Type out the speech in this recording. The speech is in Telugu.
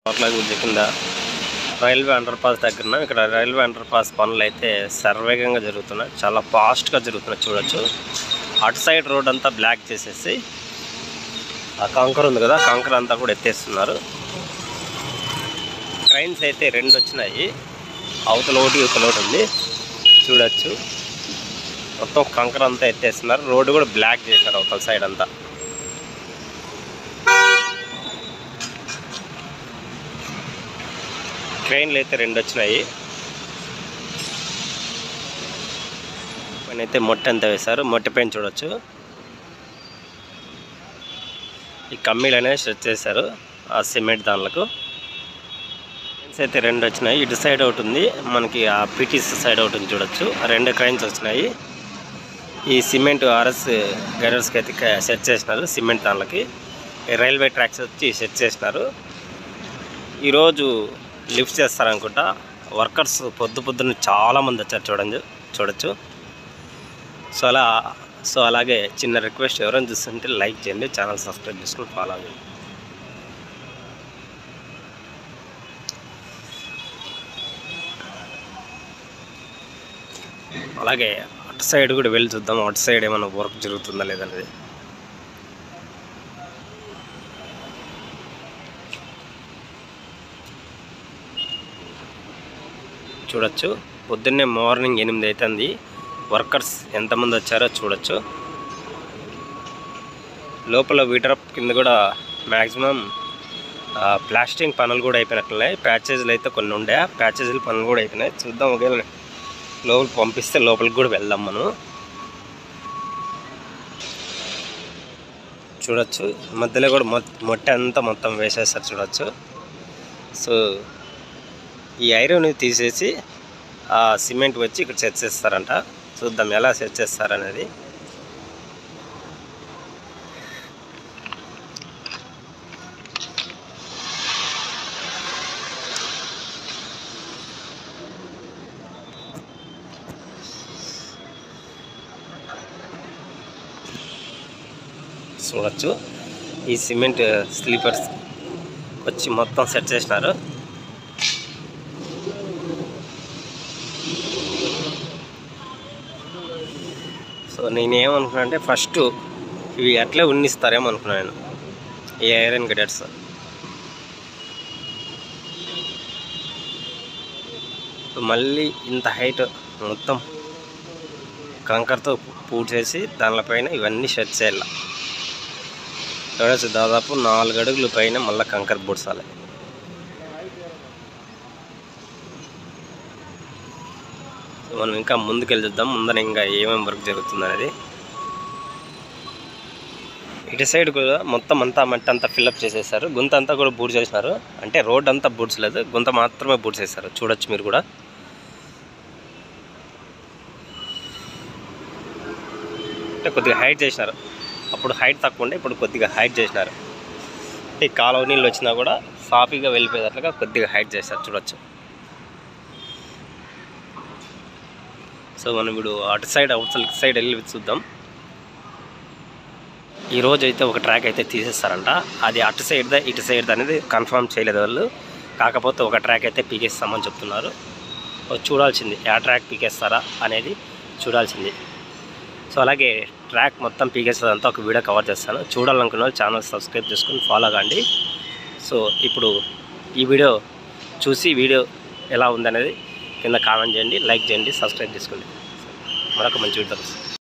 కోట్ల గురించి కింద రైల్వే అండర్ పాస్ దగ్గర ఉన్నాం. ఇక్కడ రైల్వే అండర్ పాస్ పనులు అయితే శరవేగంగా జరుగుతున్నాయి చాలా ఫాస్ట్గా జరుగుతున్నాయి చూడొచ్చు అటు సైడ్ రోడ్ అంతా బ్లాక్ చేసేసి ఆ కంకర్ ఉంది కదా కంకర్ అంతా కూడా ఎత్తేస్తున్నారు ట్రైన్స్ అయితే రెండు వచ్చినాయి అవతల ఒకటి ఇవతల ఒకటి ఉంది చూడొచ్చు మొత్తం కంకర అంతా ఎత్తేస్తున్నారు రోడ్డు కూడా బ్లాక్ చేశారు అవతల సైడ్ అంతా ట్రైన్లు అయితే రెండు వచ్చినాయి పైన అయితే మొట్ట అంతా వేశారు మొట్ట పైన చూడొచ్చు ఈ కమ్మీలు అనేవి స్ట్రెచ్ చేశారు ఆ సిమెంట్ దానిలకు క్రైన్స్ అయితే రెండు వచ్చినాయి ఇటు సైడ్ ఒకటి ఉంది మనకి ఆ పిటిస్ సైడ్ ఒకటి ఉంది చూడొచ్చు ఆ రెండు క్రైన్స్ వచ్చినాయి ఈ సిమెంట్ ఆర్ఎస్ గైడర్స్కి అయితే క- సెట్ చేసినారు సిమెంట్ దానిలకి ఈ రైల్వే ట్రాక్స్ వచ్చి సెట్ చేసినారు ఈరోజు లిఫ్ట్ చేస్తారనుకుంటా వర్కర్స్ పొద్దు పొద్దున్న చాలామంది వచ్చారు చూడండి చూడొచ్చు సో అలా సో అలాగే చిన్న రిక్వెస్ట్ ఎవరైనా చూస్తుంటే లైక్ చేయండి ఛానల్ సబ్స్క్రైబ్ చేసుకుని ఫాలో అవ్వండి అలాగే అటు సైడ్ కూడా వెళ్ళి చూద్దాం అటు సైడ్ ఏమైనా వర్క్ జరుగుతుందా లేదనేది చూడొచ్చు పొద్దున్నే మార్నింగ్ ఎనిమిది అవుతుంది వర్కర్స్ ఎంతమంది వచ్చారో చూడొచ్చు లోపల వీటరప్ కింద కూడా మ్యాక్సిమం ప్లాస్టింగ్ పనులు కూడా అయిపోయినట్లున్నాయి ప్యాచేజీలు అయితే కొన్ని ఉండే ప్యాచేజీల పనులు కూడా అయిపోయినాయి చూద్దాం ఒకవేళ లోపలికి పంపిస్తే లోపలికి కూడా వెళ్దాం మనం చూడొచ్చు మధ్యలో కూడా మొ- మొట్టె అంతా మొత్తం వేసేస్తారు చూడొచ్చు సో ఈ ఐరన్ తీసేసి ఆ సిమెంట్ వచ్చి ఇక్కడ సెట్ చేస్తారంట చూద్దాం ఎలా సెట్ చేస్తారనేది చూడొచ్చు ఈ సిమెంట్ స్లీపర్స్ వచ్చి మొత్తం సెట్ చేసినారు సో నేనేమనుకున్నా అంటే ఫస్ట్ ఇవి అట్లే ఉన్నిస్తారేమో అనుకున్నాను ఈ ఐరన్ గడెట్స్ మళ్ళీ ఇంత హైట్ మొత్తం కంకర్తో పూడ్ చేసి దానిపైన ఇవన్నీ సెట్ చేయాలి చూడచ్చు దాదాపు నాలుగు అడుగుల పైన మళ్ళీ కంకర్ బుడ్సాలి సో మనం ఇంకా ముందుకెళ్ళి చూద్దాం ముందర ఇంకా ఏమేమి వర్క్ జరుగుతుంది అనేది ఇటు సైడ్ కూడా మొత్తం అంతా మట్టి అంతా ఫిల్అప్ చేసేసారు గుంత అంతా కూడా బూడ్ చేసినారు అంటే రోడ్ అంతా బూడ్చలేదు గుంత మాత్రమే బూడ్ చేశారు చూడొచ్చు మీరు కూడా అంటే కొద్దిగా హైట్ చేసినారు అప్పుడు హైట్ తక్కువ ఉండే ఇప్పుడు కొద్దిగా హైట్ చేసినారు అంటే ఈ కాలువ నీళ్ళు వచ్చినా కూడా సాఫీగా వెళ్ళిపోయేటట్లుగా కొద్దిగా హైట్ చేశారు చూడొచ్చు సో మనం ఇప్పుడు అటు సైడ్ అవతల సైడ్ వెళ్ళి చూద్దాం ఈ రోజు అయితే ఒక ట్రాక్ అయితే తీసేస్తారంట అది అటు సైడ్దా ఇటు సైడ్ అనేది కన్ఫర్మ్ చేయలేదు వాళ్ళు కాకపోతే ఒక ట్రాక్ అయితే పీకేస్తామని చెప్తున్నారు ఓ చూడాల్సింది ఆ ట్రాక్ పీకేస్తారా అనేది చూడాల్సింది సో అలాగే ట్రాక్ మొత్తం పీకేసేదంతా ఒక వీడియో కవర్ చేస్తాను చూడాలనుకున్న వాళ్ళు ఛానల్ సబ్స్క్రైబ్ చేసుకుని ఫాలో కాండి సో ఇప్పుడు ఈ వీడియో చూసి వీడియో ఎలా ఉందనేది కింద కామెంట్ చేయండి లైక్ చేయండి సబ్స్క్రైబ్ చేసుకోండి మరొక మంచి వీడియో